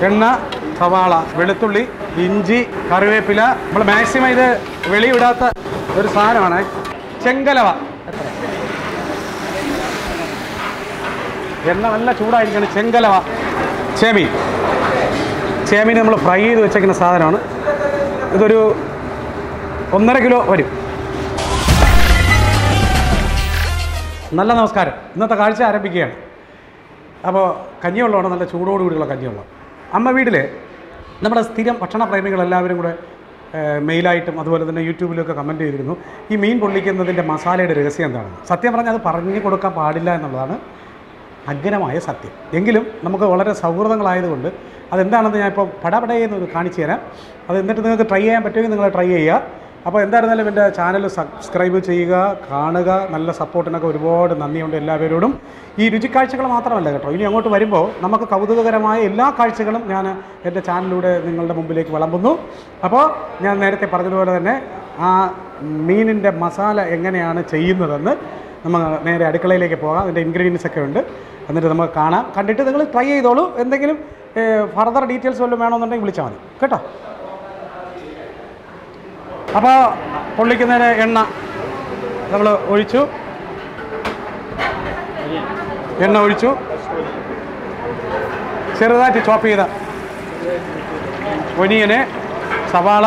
എണ്ണ സവാള വെളുത്തുള്ളി ഇഞ്ചി കറിവേപ്പില നമ്മൾ മാക്സിമം ഇത് വെളിവിടാത്ത ഒരു സാധനമാണ് ചെങ്കലവ എത്ര എണ്ണ നല്ല ചൂടായിരിക്കണം ചെങ്കലവ ചേമീൻ ചേമീൻ നമ്മൾ ഫ്രൈ ചെയ്ത് വെച്ചേക്കുന്ന സാധനമാണ് ഇതൊരു ഒന്നര കിലോ വരും നല്ല നമസ്കാരം ഇന്നത്തെ കാഴ്ച ആരംഭിക്കുകയാണ് അപ്പോൾ കഞ്ഞിവെള്ളമാണ് നല്ല ചൂടോടുകൂടിയുള്ള കഞ്ഞിവെള്ളം അമ്മ വീട്ടിൽ നമ്മുടെ സ്ഥിരം ഭക്ഷണ പ്രേമികളെല്ലാവരും കൂടെ ഏഹ്, മെയിലായിട്ടും അതുപോലെ തന്നെ യൂട്യൂബിലൊക്കെ കമൻറ്റ് ചെയ്തിരുന്നു ഈ മീൻ പൊള്ളിക്കുന്നതിൻ്റെ മസാലയുടെ രഹസ്യം എന്താണെന്ന് സത്യം പറഞ്ഞാൽ അത് പറഞ്ഞു കൊടുക്കാൻ പാടില്ല എന്നുള്ളതാണ് അഗ്രമായ സത്യം എങ്കിലും നമുക്ക് വളരെ സൗഹൃദങ്ങളായതുകൊണ്ട് അതെന്താണെന്ന് ഞാൻ ഇപ്പോൾ പടപടയെന്ന് കാണിച്ചു തരാം അത് എന്നിട്ട് നിങ്ങൾക്ക് ട്രൈ ചെയ്യാൻ പറ്റുമെങ്കിൽ നിങ്ങൾ ട്രൈ ചെയ്യുക അപ്പോൾ എന്തായിരുന്നാലും എൻ്റെ ചാനൽ സബ്സ്ക്രൈബ് ചെയ്യുക കാണുക നല്ല സപ്പോർട്ടിനൊക്കെ ഒരുപാട് നന്ദിയുണ്ട് എല്ലാവരോടും ഈ രുചിക്കാഴ്ചകൾ മാത്രമല്ല കേട്ടോ ഇനി അങ്ങോട്ട് വരുമ്പോൾ നമുക്ക് കൗതുകകരമായ എല്ലാ കാഴ്ചകളും ഞാൻ എൻ്റെ ചാനലിലൂടെ നിങ്ങളുടെ മുമ്പിലേക്ക് വിളമ്പുന്നു അപ്പോൾ ഞാൻ നേരത്തെ പറഞ്ഞതുപോലെ തന്നെ ആ മീനിൻ്റെ മസാല എങ്ങനെയാണ് ചെയ്യുന്നതെന്ന് നമ്മൾ നേരെ അടുക്കളയിലേക്ക് പോകാം അതിൻ്റെ ഇൻഗ്രീഡിയൻസ് ഒക്കെ ഉണ്ട് എന്നിട്ട് നമുക്ക് കാണാം കണ്ടിട്ട് നിങ്ങൾ ട്രൈ ചെയ്തോളൂ എന്തെങ്കിലും ഫർദർ ഡീറ്റെയിൽസ് വല്ലതും വേണമെന്നുണ്ടെങ്കിൽ വിളിച്ചാൽ മതി കേട്ടോ അപ്പോൾ പൊള്ളിക്കുന്നതിന് എണ്ണ നമ്മൾ ഒഴിച്ചു എണ്ണ ഒഴിച്ചു ചെറുതായിട്ട് ചോപ്പ് ചെയ്ത ഒനിയന് സവാള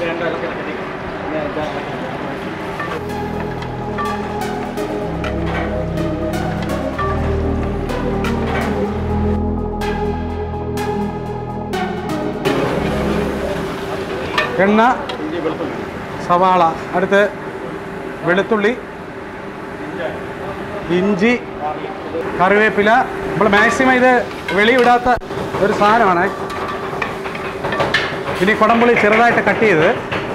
എണ്ണ സവാള അടുത്ത് വെളുത്തുള്ളി ഇഞ്ചി കറിവേപ്പില നമ്മൾ മാക്സിമം ഇത് വെളിവിടാത്ത ഒരു സാധനമാണ് ഇനി കുടംപുളി ചെറുതായിട്ട് കട്ട് ചെയ്ത്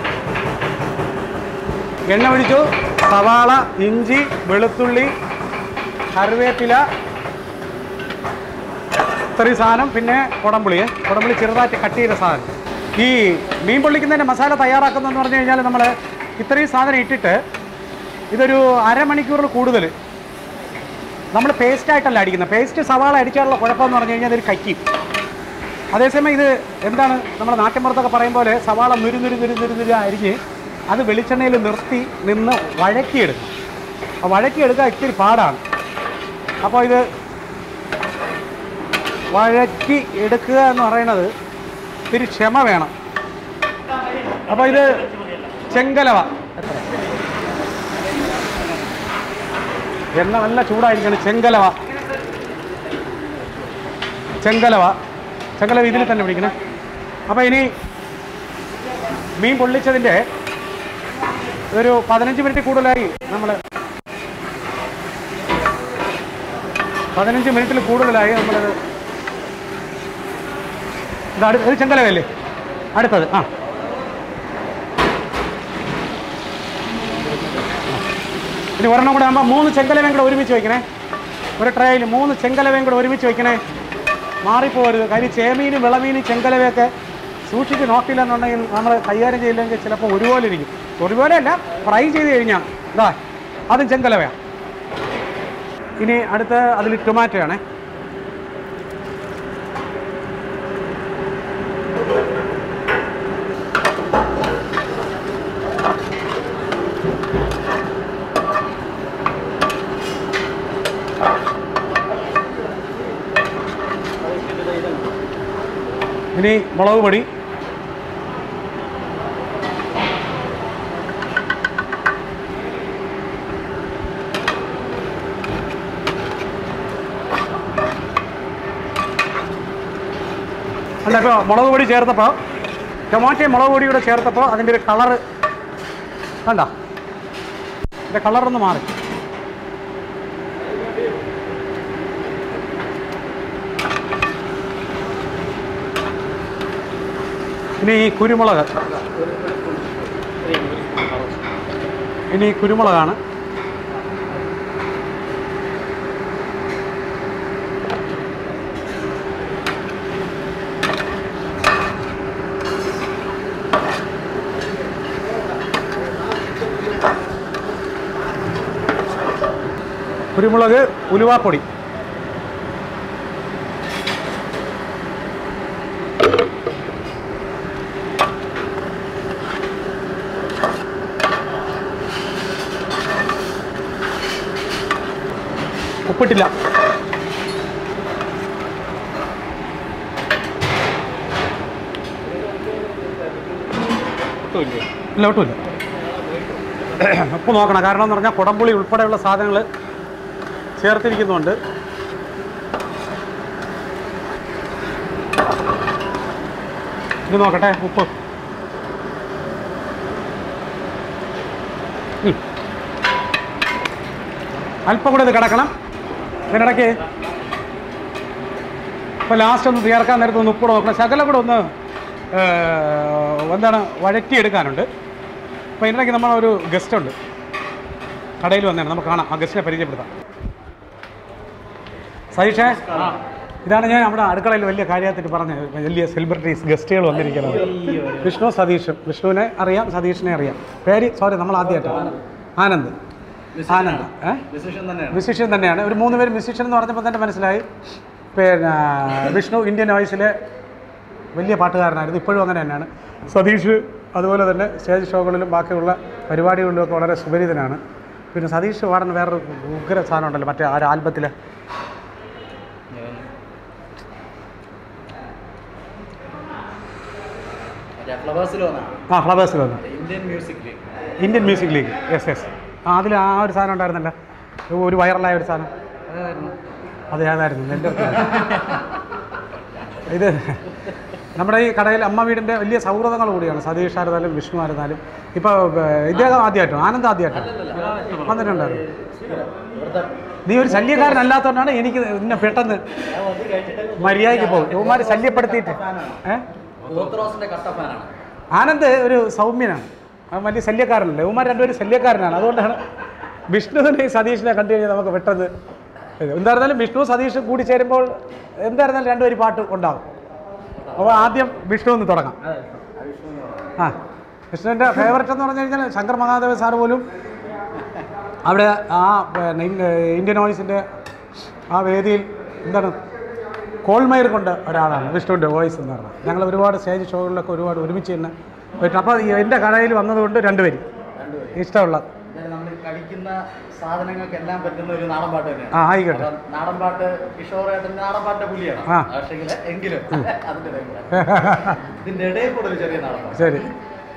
എണ്ണ ഒഴിച്ചു സവാള ഇഞ്ചി വെളുത്തുള്ളി കറിവേപ്പില ഇത്രയും സാധനം പിന്നെ കുടംപുളി കുടംപുളി ചെറുതായിട്ട് കട്ട് ചെയ്ത സാധനം ഈ മീൻ പൊള്ളിക്കുന്നതിൻ്റെ മസാല തയ്യാറാക്കുന്നതെന്ന് പറഞ്ഞു കഴിഞ്ഞാൽ നമ്മൾ ഇത്രയും സാധനം ഇട്ടിട്ട് ഇതൊരു അരമണിക്കൂറിൽ കൂടുതൽ നമ്മൾ പേസ്റ്റായിട്ടല്ല അടിക്കുന്നത് പേസ്റ്റ് സവാള അടിച്ചാലുള്ള കുഴപ്പമെന്ന് പറഞ്ഞു കഴിഞ്ഞാൽ അതൊരു കയ്ക്കും അതേസമയം ഇത് എന്താണ് നമ്മുടെ നാട്ടിൻപുറത്തൊക്കെ പറയും പോലെ സവാള നുരു നുരു നുരു നുരു നുരു അരിഞ്ഞ് അത് വെളിച്ചെണ്ണയിൽ നിർത്തി നിന്ന് വഴക്കിയെടുക്കും ആ വഴക്കിയെടുക്കുക ഇത്തിരി പാടാണ് അപ്പോൾ ഇത് വഴക്കി എടുക്കുക എന്ന് പറയുന്നത് ഇത്തിരി ക്ഷമ വേണം അപ്പോൾ ഇത് ചെങ്കലവ എണ്ണ നല്ല ചൂടായിരിക്കണം ചെങ്കലവ ചെങ്കലവ ചെങ്കലവ ഇതിൽ തന്നെ പിടിക്കണേ അപ്പോൾ ഇനി മീൻ പൊള്ളിച്ചതിൻ്റെ ഒരു പതിനഞ്ച് മിനിറ്റ് കൂടുതലായി നമ്മൾ പതിനഞ്ച് മിനിറ്റിൽ കൂടുതലായി നമ്മളത് ഇത് അടു ഇത് ചെങ്കലവല്ലേ അടുത്തത് ആ ഇനി ഒരെണ്ണം കൂടെ ആകുമ്പോൾ മൂന്ന് ചെങ്കലവയും കൂടെ ഒരുമിച്ച് വയ്ക്കണേ ഒരു ട്രേയിൽ മൂന്ന് ചെങ്കലവയും കൂടെ ഒരുമിച്ച് വയ്ക്കണേ മാറിപ്പോകരുത് കാര്യം ചേമീനും വിളമീനും ചെങ്കലവയൊക്കെ സൂക്ഷിച്ച് നോക്കില്ല എന്നുണ്ടെങ്കിൽ നമ്മൾ കൈകാര്യം ചെയ്യില്ലെങ്കിൽ ചിലപ്പോൾ ഒരുപോലെ ഇരിക്കും ഒരുപോലെ അല്ല ഫ്രൈ ചെയ്ത് കഴിഞ്ഞാൽ ഇതാ അതും ചെങ്കലവയാണ് ഇനി അടുത്ത് അതിൽ ടൊമാറ്റോ ആണേ ഇനി മുളക് പൊടി അല്ല ഇപ്പോൾ മുളക് പൊടി ചേർത്തപ്പോൾ ടൊമാറ്റോ മുളക് പൊടി കൂടെ ചേർത്തപ്പോൾ അതിൻ്റെ ഒരു കളറ് കണ്ട ഇതിൻ്റെ കളറൊന്ന് മാറി ഇനി ഈ കുരുമുളക് ഇനി കുരുമുളകാണ് കുരുമുളക് ഉലുവാപ്പൊടി ഉപ്പിട്ടില്ല ഇല്ല ഒട്ടുമില്ല ഉപ്പ് നോക്കണം കാരണം എന്ന് പറഞ്ഞാൽ കുടംപുളി ഉൾപ്പെടെയുള്ള സാധനങ്ങൾ ചേർത്തിരിക്കുന്നുണ്ട് ഇത് നോക്കട്ടെ ഉപ്പ് ഉം. അല്പം കൂടെ ഇത് കിടക്കണം ഇതിനിടയ്ക്ക് ഇപ്പോൾ ലാസ്റ്റ് ഒന്ന് തീർക്കാൻ നേരത്ത് ഒന്ന് ഉപ്പ് നോക്കണം ശകലം കൂടെ ഒന്ന് ഏ, എന്താണ് വഴറ്റിയെടുക്കാനുണ്ട് അപ്പോൾ ഇതിനിടയ്ക്ക് നമ്മളൊരു ഗസ്റ്റ് ഉണ്ട് കടയിൽ വന്നതാണ് നമുക്ക് കാണാം ആ ഗസ്റ്റിനെ പരിചയപ്പെടുത്താം സതീഷേ ഇതാണ് ഞാൻ നമ്മുടെ അടുക്കളയിൽ വലിയ കാര്യത്തിൽ പറഞ്ഞത് വലിയ സെലിബ്രിറ്റീസ് ഗസ്റ്റുകൾ വന്നിരിക്കുന്നത് വിഷ്ണു സതീഷും വിഷ്ണുവിനെ അറിയാം സതീഷിനെ അറിയാം പേര് സോറി നമ്മൾ ആദ്യമായിട്ടാണ് ആനന്ദ് ആനന്ദ് ഏ മ്യൂസിഷ്യൻ തന്നെയാണ് ഒരു മൂന്ന് പേര് മ്യൂസിഷ്യൻ എന്ന് പറഞ്ഞപ്പോൾ തന്നെ മനസ്സിലായി പിന്നെ വിഷ്ണു ഇന്ത്യൻ വോയിസിലെ വലിയ പാട്ടുകാരനായിരുന്നു ഇപ്പോഴും അങ്ങനെ തന്നെയാണ് സതീഷ് അതുപോലെ തന്നെ സ്റ്റേജ് ഷോകളിലും ബാക്കിയുള്ള പരിപാടികളിലുമൊക്കെ വളരെ സുപരിതനാണ് പിന്നെ സതീഷ് പാടുന്ന വേറൊരു ഉഗ്ര സാധനം ഉണ്ടല്ലോ മറ്റേ ആ ഒരു ആൽബത്തിൽ ഫ്ലവേഴ്സിൽ വന്നാണ് ആ ഫ്ലവേഴ്സിൽ വന്നു Indian music league Indian music league yes yes ആ അതിൽ ആ ഒരു സാധനം ഉണ്ടായിരുന്നല്ലോ ഒരു വൈറലായ ഒരു സാധനം അത് ഏതായിരുന്നു എൻ്റെ ഇത് നമ്മുടെ ഈ കടയിൽ അമ്മ വീടിൻ്റെ വലിയ സൗഹൃദങ്ങൾ കൂടിയാണ് സതീഷ് ആയിരുന്നാലും വിഷ്ണു ആയിരുന്നാലും ഇപ്പോൾ ഇദ്ദേഹം ആദ്യമായിട്ടും ആനന്ദ് ആദ്യമായിട്ടും വന്നിട്ടുണ്ടായിരുന്നു നീ ഒരു ശല്യക്കാരനല്ലാത്തതുകൊണ്ടാണ് എനിക്ക് ഇന്നെ പെട്ടെന്ന് മര്യാദയ്ക്ക് പോകും ഇവന്മാർ ശല്യപ്പെടുത്തിയിട്ട് ഏഹ് ഓത്തറോസിന്റെ കട്ട ഫാനാണ് ആനന്ദ് ഒരു സൗമ്യനാണ് അവൻ വലിയ ശല്യക്കാരനല്ല ഇവന്മാർ രണ്ടുപേരും ശല്യക്കാരനാണ് അതുകൊണ്ടാണ് വിഷ്ണുവിനെ സതീഷിനെ കണ്ടു കഴിഞ്ഞാൽ നമുക്ക് പെട്ടെന്ന് ഇത് എന്തായിരുന്നാലും വിഷ്ണു സതീഷ് കൂടി ചേരുമ്പോൾ എന്തായിരുന്നാലും രണ്ടുപേരും പാട്ട് ഉണ്ടാവും അപ്പോൾ ആദ്യം വിഷ്ണു ഒന്ന് തുടങ്ങാം ആ വിഷ്ണുവിൻ്റെ ഫേവററ്റ് എന്ന് പറഞ്ഞു കഴിഞ്ഞാൽ ശങ്കർ മഹാദേവ സാർ പോലും അവിടെ ആ പിന്നെ ഇൻ- ഇന്ത്യൻ വോയിസിൻ്റെ ആ വേദിയിൽ എന്താണ് കോൾമയർ കൊണ്ട് ഒരാളാണ് വിഷ്ണുവിൻ്റെ വോയിസ് എന്ന് പറഞ്ഞാൽ ഞങ്ങൾ ഒരുപാട് സ്റ്റേജ് ഷോകളിലൊക്കെ ഒരുപാട് ഒരുമിച്ച് തന്നെ പോയിട്ട് അപ്പോൾ ഈ എൻ്റെ കടയിൽ വന്നതുകൊണ്ട് രണ്ടുപേരും ഇഷ്ടമുള്ള എന്തായാലും നമ്മൾ കഴിക്കുന്ന സാധനങ്ങൾക്കെല്ലാം പറ്റുന്ന ഒരു നാടൻ പാട്ട് തന്നെയാണ് ആ ആയിക്കോട്ടെ അപ്പം നാടൻ പാട്ട് കിഷോറേട്ടൻ്റെ നാടൻ പാട്ടിന്റെ പുലിയാണ് ആ. പക്ഷേ എങ്കിലും അതിന്റെ ഇടയിൽ കൂടെ. ഇതിന്റെ ഇടയിൽ കൂടെ ഒരു ചെറിയ നാടൻ പാട്ട് ശരി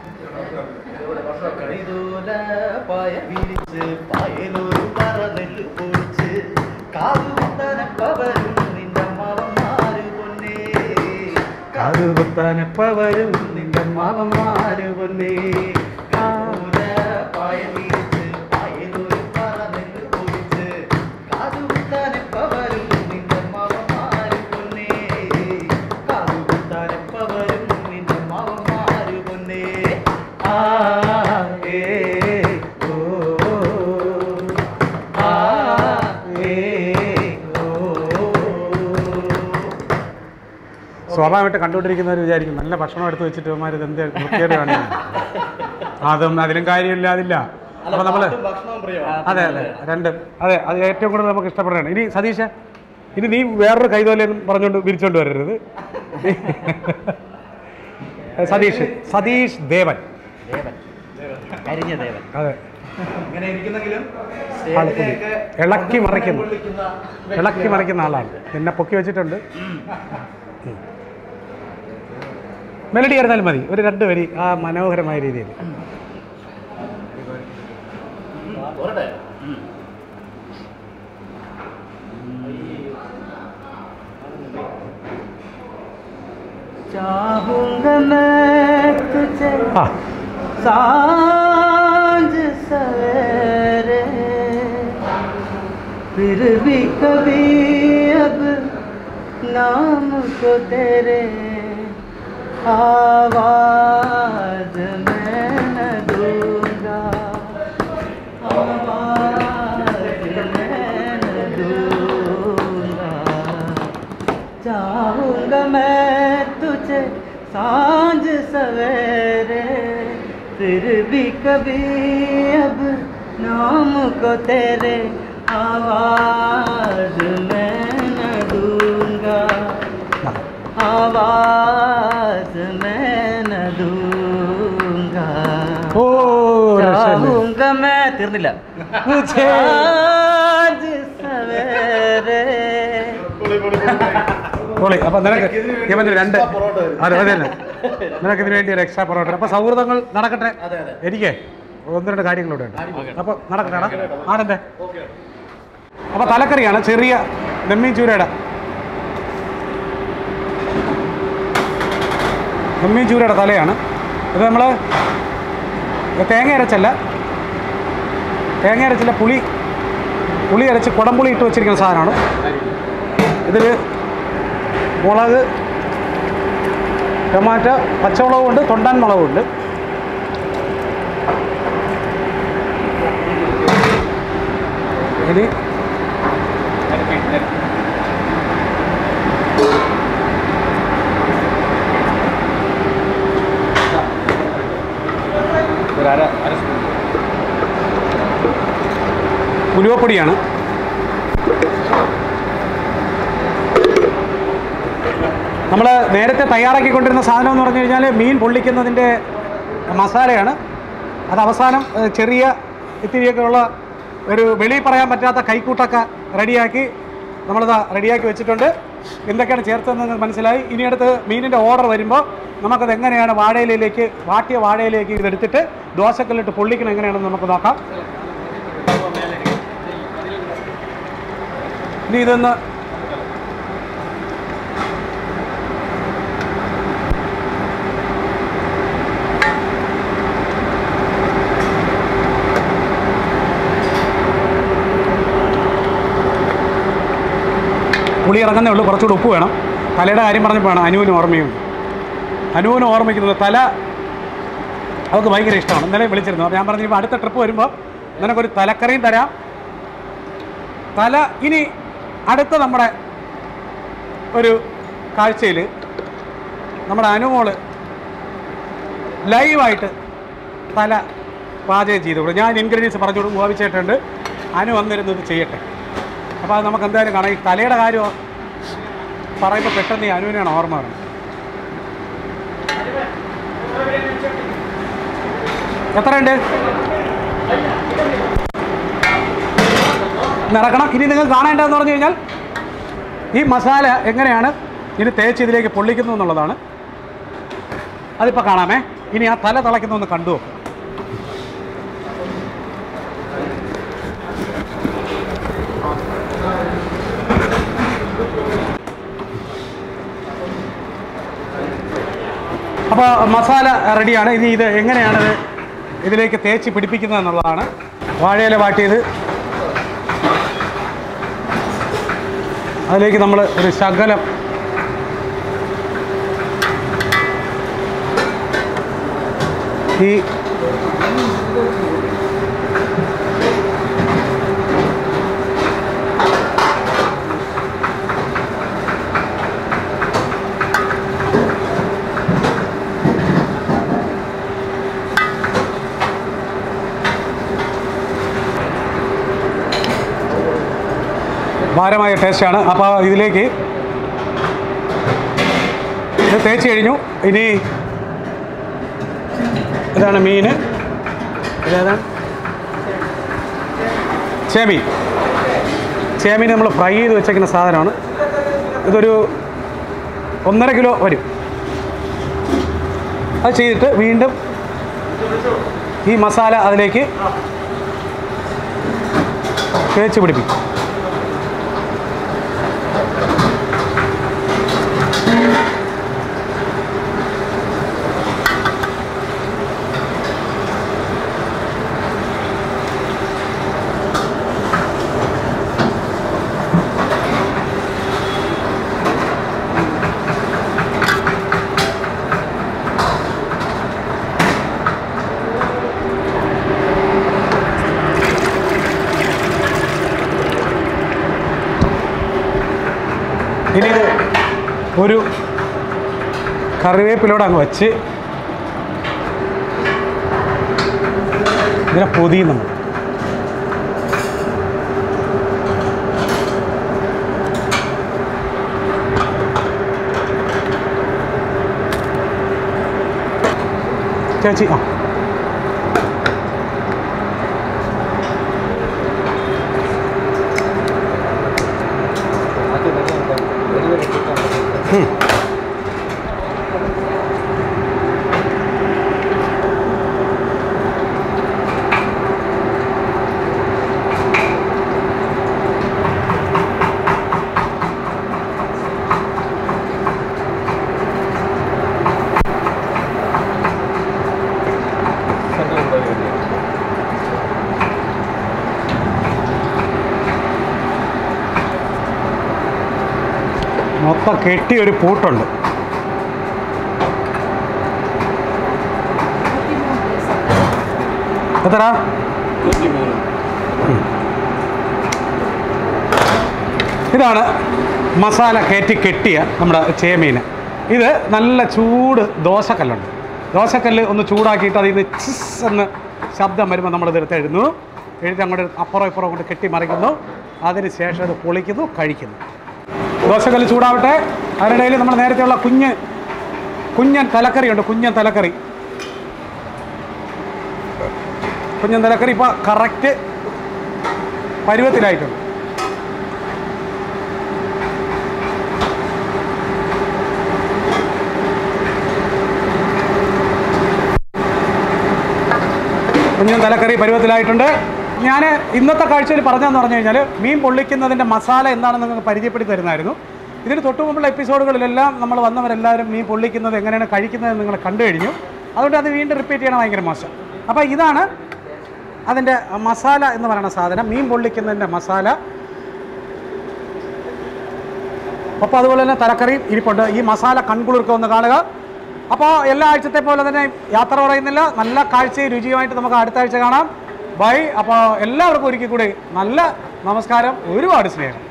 കൈതോല പായ വിരിച്ച് പായലൊരു പറ നെല്ല് പൊടിച്ച് കാതുകുത്തനപ്പവരും നിന്റെ മാവന്മാര് പൊന്നേ കാതുകുത്തനപ്പവരും നിന്റെ മാവന്മാര് പൊന്നേ കൈതോല പായ വിരിച്ച് പായലൊരു പറ നെല്ല് പൊടിച്ച് കാതുകുത്തനപ്പവരും നിന്റെ മാവന്മാര് പൊന്നേ കാതുകുത്തനപ്പവരും നിന്റെ മാവന്മാര് പൊന്നേ ആ ഏ ഓ ആ ഏ ഓ സ്വാഭാവികമായിട്ട് കണ്ടുകൊണ്ടിരിക്കുന്നവർ വിചാരിക്കും നല്ല ഭക്ഷണം എടുത്ത് വെച്ചിട്ട് ഇവന്മാർ ഇത് എന്ത് വൃത്തികേടാണ് അതും അതിലും കാര്യമില്ല അതില്ല അപ്പോൾ നമ്മൾ പാട്ടും ഭക്ഷണവും പ്രിയമാണ് അതെ അതെ രണ്ടും അതെ അത് ഏറ്റവും കൂടുതൽ നമുക്ക് ഇഷ്ടപ്പെടുകയാണ് ഇനി സതീഷ ഇനി നീ വേറൊരു കൈതോലയും പറഞ്ഞുകൊണ്ട് വിരിച്ചോണ്ട് വരരുത് സതീഷ് സതീഷ് ദേവൻ ദേവൻ കരിഞ്ഞ ദേവൻ അതെ ഇങ്ങനെ ഇരിക്കുന്നെങ്കിലും ആള് പുലി. സ്റ്റേജിലേക്ക് ഇളക്കി മറിക്കുന്നു. കൊള്ളിക്കുന്ന ഇളക്കി മറിക്കുന്ന ആളാണ് നിന്നെ പൊക്കി വെച്ചിട്ടുണ്ട് മെലഡി ആയിരുന്നാലും മതി ഒരു രണ്ട് വരി ആ മനോഹരമായ രീതിയിൽ പോരട്ടെ चाहूंगा मैं तुझे ആ सांझ सवेरे फिर भी कभी अब नाम को तेरे आवाज मैं न दूंगा आवाज मैं न दूंगा चाहूंगा मैं तुझे सांझ सवेरे फिर भी कभी अब नाम को तेरे आवाज मैं न दूंगा आवाज मैं न दूंगा ഓ രക്ഷയില്ല. चाहूंगा मैं തീർന്നില്ല മുझे आज सवेरे പൊളി അപ്പോൾ നിനക്ക് ഇതിന് വേണ്ടി ഇവന് രണ്ട് extra പൊറോട്ട വരും. അതെ അതെ തന്നെ നിനക്ക് ഇതിന് വേണ്ടി ഒരു എക്സ്ട്രാ പൊറോട്ട അപ്പോൾ സൗഹൃദങ്ങൾ നടക്കട്ടെ അതെ അതെ എനിക്ക് ഒന്ന് രണ്ട് കാര്യങ്ങളൂടെ ഉണ്ട് ഓക്കേ. അപ്പോൾ നടക്കട്ടെ ആരെന്തേ അപ്പോൾ തലക്കറിയാണ് ചെറിയ നെമ്മീൻ ചൂരയുടെ നെമ്മീൻ ചൂരയുടെ തലയാണ് ഇത് നമ്മൾ തേങ്ങ അരച്ചല്ല തേങ്ങ അരച്ചില്ല പുളി പുളി അരച്ച് കുടംപുളി ഇട്ട് വെച്ചിരിക്കുന്ന സാധനമാണ് ഇതിൽ മുളക് ടൊമാറ്റോ പച്ചമുളകുണ്ട് തൊണ്ടാൻ മുളകുണ്ട് ഇനി ഉലുവപ്പൊടിയാണ് നമ്മൾ നേരത്തെ തയ്യാറാക്കിക്കൊണ്ടിരുന്ന സാധനം എന്ന് പറഞ്ഞു കഴിഞ്ഞാൽ മീൻ പൊള്ളിക്കുന്നതിൻ്റെ മസാലയാണ് അത് അവസാനം ഏഹ്, ചെറിയ ഇത്തിരിയൊക്കെ ഉള്ള ഒരു വെളിയിൽ പറയാൻ പറ്റാത്ത കൈക്കൂട്ടൊക്കെ റെഡിയാക്കി നമ്മളിത് റെഡിയാക്കി വെച്ചിട്ടുണ്ട് എന്തൊക്കെയാണ് ചേർത്തതെന്ന് മനസ്സിലായി ഇനി അടുത്ത് മീനിൻ്റെ ഓർഡർ വരുമ്പോൾ നമുക്കത് എങ്ങനെയാണ് വാഴയിലേക്ക് വാട്ടിയ വാഴയിലേക്ക് ഇതെടുത്തിട്ട് ദോശക്കല്ലിട്ട് പൊള്ളിക്കണം എങ്ങനെയാണെന്ന് നമുക്ക് നോക്കാം ഇനി ഇതൊന്ന് പുളി ഇറങ്ങുന്നേ ഉള്ളൂ കുറച്ചുകൂടി ഉപ്പ് വേണം തലയുടെ കാര്യം പറഞ്ഞപ്പോഴാണ് അനുവിന് ഓർമ്മയുണ്ട് അനുവിന് ഓർമ്മിക്കുന്നത് തല അവൾക്ക് ഭയങ്കര ഇഷ്ടമാണ് ഇന്നലെ വിളിച്ചിരുന്നു അപ്പോൾ ഞാൻ പറഞ്ഞു ഇപ്പോൾ അടുത്ത ട്രിപ്പ് വരുമ്പോൾ നിനക്കൊരു തലക്കറിയും തരാം തല ഇനി അടുത്ത നമ്മുടെ ഒരു കാഴ്ചയിൽ നമ്മുടെ അനുമോള് ലൈവായിട്ട് തല പാചകം ചെയ്തു കൊടുക്കും ഞാൻ ഇൻഗ്രീഡിയൻസ് പറഞ്ഞു കൊടുക്കും ഗോപിച്ചേട്ടുണ്ട് അനു വന്നിരുന്നത് ചെയ്യട്ടെ അപ്പോൾ അത് നമുക്ക് എന്തായാലും കാണാം ഈ തലയുടെ കാര്യം പറയുമ്പോൾ പെട്ടെന്ന് ഈ അനുവിനാണ് ഓർമ്മ വരുന്നത് എത്രയുണ്ട് നിറക്കണം ഇനി നിങ്ങൾ കാണേണ്ടതെന്ന് പറഞ്ഞു കഴിഞ്ഞാൽ ഈ മസാല എങ്ങനെയാണ് ഇനി തേച്ച് ഇതിലേക്ക് പൊള്ളിക്കുന്നു എന്നുള്ളതാണ് അതിപ്പോൾ കാണാമേ ഇനി ആ തല തിളയ്ക്കുന്ന ഒന്ന് കണ്ടു നോക്ക്. അപ്പോൾ മസാല റെഡിയാണ് ഇനി ഇത് എങ്ങനെയാണത് ഇതിലേക്ക് തേച്ച് പിടിപ്പിക്കുന്നത് എന്നുള്ളതാണ് വാഴയില വാട്ടിയത് അതിലേക്ക് നമ്മൾ ഒരു ശകലം ഈ ഭാരമായ ടേസ്റ്റാണ് അപ്പോൾ ഇതിലേക്ക് ഇത് തേച്ച് കഴിഞ്ഞു ഇനി ഇതാണ് മീൻ ഇതേതാണ് ചേമീൻ ചേമീൻ നമ്മൾ ഫ്രൈ ചെയ്ത് വെച്ചേക്കുന്ന സാധനമാണ് ഇതൊരു ഒന്നര കിലോ വരും അത് ചെയ്തിട്ട് വീണ്ടും ഈ മസാല അതിലേക്ക് തേച്ച് പിടിപ്പിക്കും ഇനി ഇത് ഒരു കറിവേപ്പിലൂടെ അങ്ങ് വച്ച് ഇതിനെ പൊതിയും നമ്മൾ ചേച്ചി ആ മൊത്തം കെട്ടി ഒരു പൂട്ടുണ്ട് എത്ര ഇതാണ് മസാല കയറ്റി കെട്ടിയ നമ്മുടെ ചേമീൻ ഇത് നല്ല ചൂട് ദോശക്കല്ലുണ്ട് ദോശക്കല്ല് ഒന്ന് ചൂടാക്കിയിട്ട് അതിൽ നിന്ന് ചിസ് എന്ന് ശബ്ദം വരുമ്പോൾ നമ്മളിത് എടുത്ത് എഴുതുന്നു എഴുതി അങ്ങോട്ട് അപ്പുറം ഇപ്പുറം കൊണ്ട് കെട്ടി മറിക്കുന്നു അതിന് ശേഷം അത് പൊളിക്കുന്നു കഴിക്കുന്നു ദോശക്കല്ല് ചൂടാവട്ടെ അതിനിടയിൽ നമ്മൾ നേരത്തെയുള്ള കുഞ്ഞ് കുഞ്ഞൻ തലക്കറി ഉണ്ട് കുഞ്ഞൻ തലക്കറി കുഞ്ഞൻ തലക്കറി ഇപ്പോൾ കറക്റ്റ് പരുവത്തിലായിട്ടുണ്ട് കുഞ്ഞൻ തലക്കറി പരുവത്തിലായിട്ടുണ്ട് ഞാൻ ഇന്നത്തെ കാഴ്ചയിൽ പറഞ്ഞതെന്ന് പറഞ്ഞു കഴിഞ്ഞാൽ മീൻ പൊള്ളിക്കുന്നതിൻ്റെ മസാല എന്താണെന്ന് നിങ്ങൾക്ക് പരിചയപ്പെടുത്തി തരുന്നതായിരുന്നു ഇതിന് തൊട്ട് മുമ്പുള്ള എപ്പിസോഡുകളിലെല്ലാം നമ്മൾ വന്നവരെല്ലാവരും മീൻ പൊള്ളിക്കുന്നത് എങ്ങനെയാണ് കഴിക്കുന്നത് നിങ്ങൾ കണ്ടു കഴിഞ്ഞു അതുകൊണ്ട് അത് വീണ്ടും റിപ്പീറ്റ് ചെയ്യണം ഭയങ്കര മോശം അപ്പോൾ ഇതാണ് അതിൻ്റെ മസാല എന്ന് പറയുന്ന സാധനം മീൻ പൊള്ളിക്കുന്നതിൻ്റെ മസാല അപ്പോൾ അതുപോലെ തന്നെ തലക്കറിയും ഇരിപ്പുണ്ട് ഈ മസാല കൺകുളിർക്കം ഒന്ന് കാണുക അപ്പോൾ എല്ലാ ആഴ്ചത്തെ പോലെ തന്നെ യാത്ര പറയുന്നില്ല നല്ല കാഴ്ചയും രുചിയുമായിട്ട് നമുക്ക് അടുത്ത ആഴ്ച കാണാം ബൈ അപ്പോൾ എല്ലാവർക്കും ഒരിക്കൽ കൂടി നല്ല നമസ്കാരം ഒരുപാട് സ്നേഹം